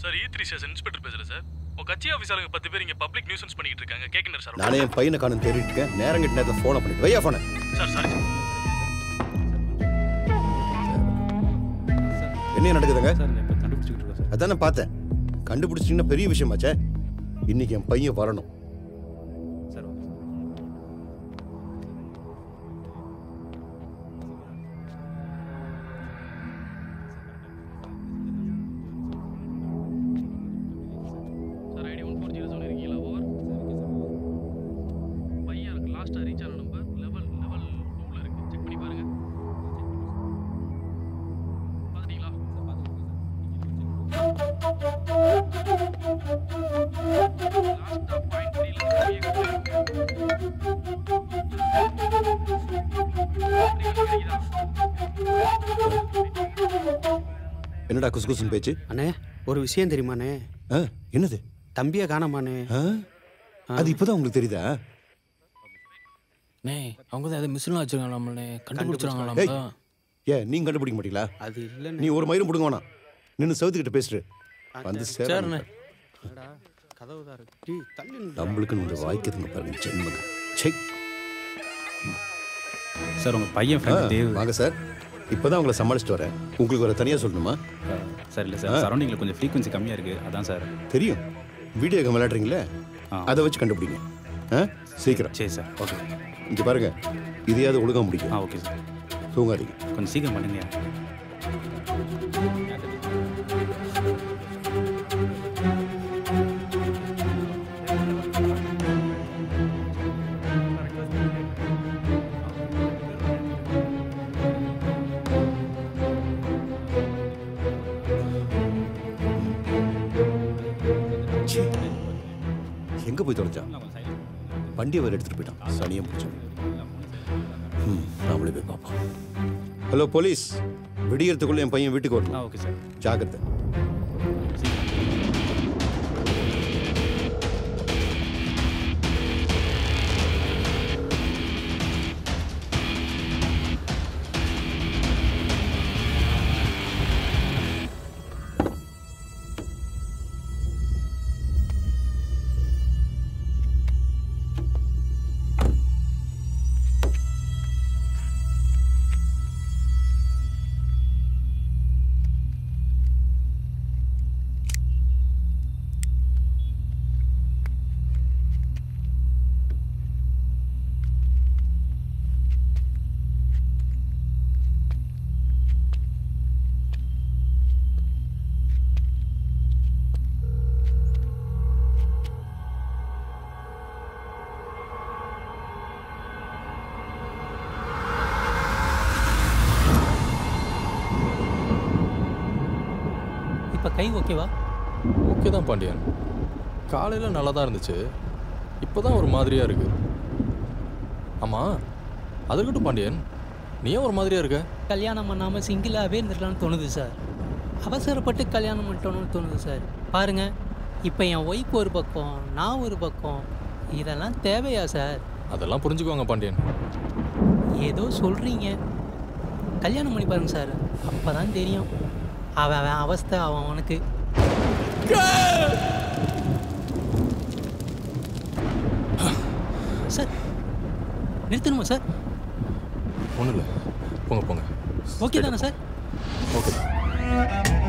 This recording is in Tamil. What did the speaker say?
Sir E three station inspector பேசுறேன் சார் உங்க கட்சி ஆஃபீஸாளுங்க பத்து பேர் இங்க பப்ளிக் நியூசன்ஸ் பண்ணிட்டு இருக்காங்க கேட்கணும் சார் நானே என் பையனை காணும் தேடிட்டு இருக்கேன் நேரம் கிட்ட நேரத்தில் ஃபோனை பண்ணிட்டு வையா ஃபோனை சார் சாரி சார் என்ன நடக்குதுங்க சார் இப்போ கண்டுபிடிச்சிக்கிட்டு இருக்கோம் சார் அதான் நான் பார்த்தேன் கண்டுபிடிச்சிங்கன்னா பெரிய விஷயமாச்சே இன்னைக்கு என் பையன் வரணும் sir okay sir ID one four zero seven இருக்கீங்களா ஓவர் பையன் இருக்கு லாஸ்ட்டாக ரீச் ஆன நம்பர் லெவல் லெவல் டூவில் இருக்கு செக் பண்ணி பாருங்க பார்த்துட்டீங்களா லாஸ்ட்டாக பாயிண்ட் என்னடா குசு குசுன்னு பேச்சு அண்ணே ஒரு விஷயம் தெரியுமாண்ணே ஆ என்னது தம்பியை காணாமாண்ணே ஆ அது இப்போதான் உங்களுக்கு தெரியுதா நே அவங்க தான் எதாவது மிஸ்லாம் வச்சிருக்காங்களாம்லே ஏய் கண்டுபிடிச்சிருக்காங்களாம்ல ஏன் நீங்க கண்டுபிடிக்க மாட்டீங்களா அது இல்லைண்ணே நீ ஒரு மயிரும் பிடுங்க வேணாம் நின்று செவத்துக்கிட்ட பேசுறு வந்து சேர சரிண்ணே என்னடா, கதவு தான் இருக்கு டேய், தள்ளி நில்லுடா. நம்மளுக்குன்னு வந்து வாய்க்குதுங்க பாருங்க ஜென்மங்க சை சார் உங்கள் பையன் ஆ, ஃப்ரெண்ட் தேவ் வாங்க சார் இப்போதான் உங்களை சமாளிச்சுட்டு வரேன் உங்களுக்கு ஒரு தனியாக சொல்லணுமா சார் இல்லை சார் சரௌண்டிங்கில் கொஞ்சம் ஃப்ரீக்வன்சி கம்மியாக இருக்குது அதான் சார் தெரியும் வீடியோ கேம் விளையாடுறீங்களே ஆ. அதை வச்சு கண்டுபிடிங்க ஆ சீக்கிரம் சரி சார் ஓகே இங்கே பாருங்க இதையாவது ஒழுங்கா முடியும் ஆ ஓகே சார் தூங்காதீங்க கொஞ்சம் சீக்கிரம் பண்ணுங்க ச்சீ. எங்க போய் தொலைச்சான் வண்டியை வேறு எடுத்துட்டு போயிட்டான் சனியம் பிடிச்சோம் ம் நாமளே போய் பார்ப்போம் ஹலோ போலீஸ் விடியறதுக்குள்ள என் பையன் வீட்டுக்கு ஆ வரணும் ஓகே சார் ஜாக்கிரதை இப்போ கை ஓகேவா ஓகே தான் பாண்டியன் காலையில் நல்லா தான் இருந்துச்சு இப்போ தான் ஒரு மாதிரியாக இருக்கு ஆமாம் அது இருக்கட்டும் பாண்டியன் நீ ஏன் ஒரு மாதிரியாக இருக்க கல்யாணம் பண்ணாமல் சிங்கிளாகவே இருந்துக்கலாம்னு தோணுது சார் அவசரப்பட்டு கல்யாணம் பண்ணிட்டோன்னு தோணுது சார் பாருங்க இப்போ என் ஒய்ஃப் ஒரு பக்கம் நான் ஒரு பக்கம் இதெல்லாம் தேவையா சார் அதெல்லாம் புரிஞ்சுக்குவாங்க பாண்டியன் ஏதோ சொல்கிறீங்க கல்யாணம் பண்ணி பாருங்க சார் அப்போ தான் தெரியும் அவன் அவன் அவஸ்தை அவன் அவனுக்கு சார் நிறுத்தணுமா சார் ஒன்றும் இல்லை போங்க போங்க ஓகே தானே சார் ஓகே